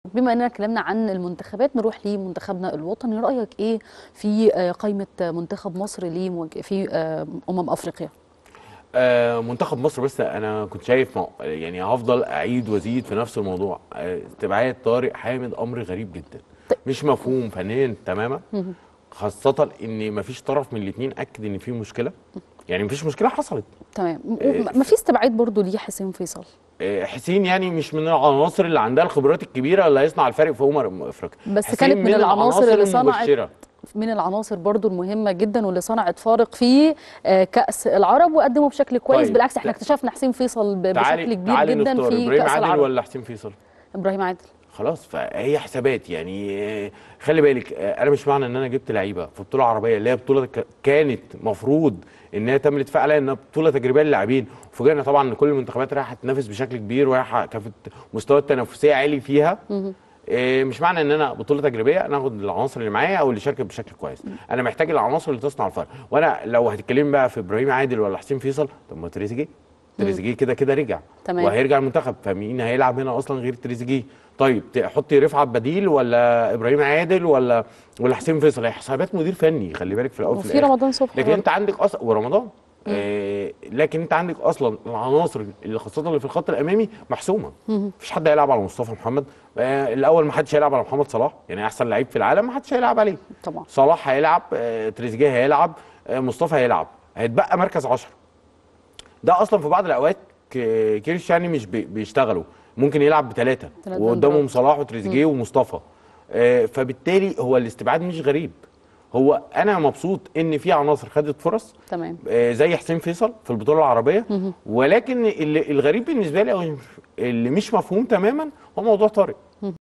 بما اننا اتكلمنا عن المنتخبات نروح لمنتخبنا الوطني رايك ايه في آه، قائمه منتخب مصر لمواج- في آه، امم افريقيا آه، منتخب مصر بس انا كنت شايف مو- يعني هفضل اعيد وازيد في نفس الموضوع آه، استبعاد طارق حامد امر غريب جدا مش مفهوم فنيا تماما خاصه ان مفيش طرف من الاثنين اكد ان في مشكله يعني مفيش مشكله حصلت تمام ما في استبعاد برضو ليه حسين فيصل آه، حسين يعني مش من العناصر اللي عندها الخبرات الكبيره اللي هيصنع الفرق في امم افريقيا بس حسين كانت من العناصر اللي صنعت المبشرة. من العناصر برضو المهمه جدا واللي صنعت فارق في آه، كاس العرب وقدموا بشكل كويس طيب، بالعكس احنا ت- اكتشفنا حسين فيصل ب- تعالي بشكل كبير تعالي جدا نختار في ابراهيم كاس عادل العرب ولا حسين فيصل ابراهيم عادل خلاص فهي حسابات يعني آه، خلي بالك آه، انا مش معنى ان انا جبت لعيبه في بطوله عربيه اللي هي بطوله ك- كانت مفروض ان هي تم الاتفاق عليها انها بطوله تجريبيه للاعبين وفوجئنا طبعا ان كل المنتخبات رايحه تنافس بشكل كبير ورايحه كانت مستوى التنافسيه عالي فيها آه، مش معنى ان انا بطوله تجريبيه انا اخد العناصر اللي معايا او اللي شاركت بشكل كويس انا محتاج العناصر اللي تصنع الفرق وانا لو هتتكلم بقى في ابراهيم عادل ولا حسين فيصل طب ما تريزيجيه تريزيجيه كده كده رجع تمام. وهيرجع المنتخب فمين هيلعب هنا اصلا غير تريزيجيه طيب تحطي رفعت بديل ولا ابراهيم عادل ولا ولا حسين فيصل هي حسابات مدير فني خلي بالك في الاول وفي الآخر. رمضان صبحي لكن برضه. انت عندك اصلا ورمضان آه لكن انت عندك اصلا العناصر اللي خاصه اللي في الخط الامامي محسومه مفيش حد هيلعب على مصطفى محمد آه الاول ما حدش هيلعب على محمد صلاح يعني احسن لعيب في العالم ما حدش هيلعب عليه طبعا صلاح هيلعب آه تريزيجيه هيلعب آه مصطفى هيلعب هيتبقى مركز 10 ده اصلا في بعض الاوقات ك- كيرش يعني مش بي- بيشتغلوا ممكن يلعب بثلاثه تلات وقدامهم بندرات. صلاح وتريزيجيه ومصطفى آه، فبالتالي هو الاستبعاد مش غريب هو انا مبسوط ان في عناصر خدت فرص تمام آه، زي حسين فيصل في البطوله العربيه ولكن اللي- الغريب بالنسبه لي او اللي مش مفهوم تماما هو موضوع طارق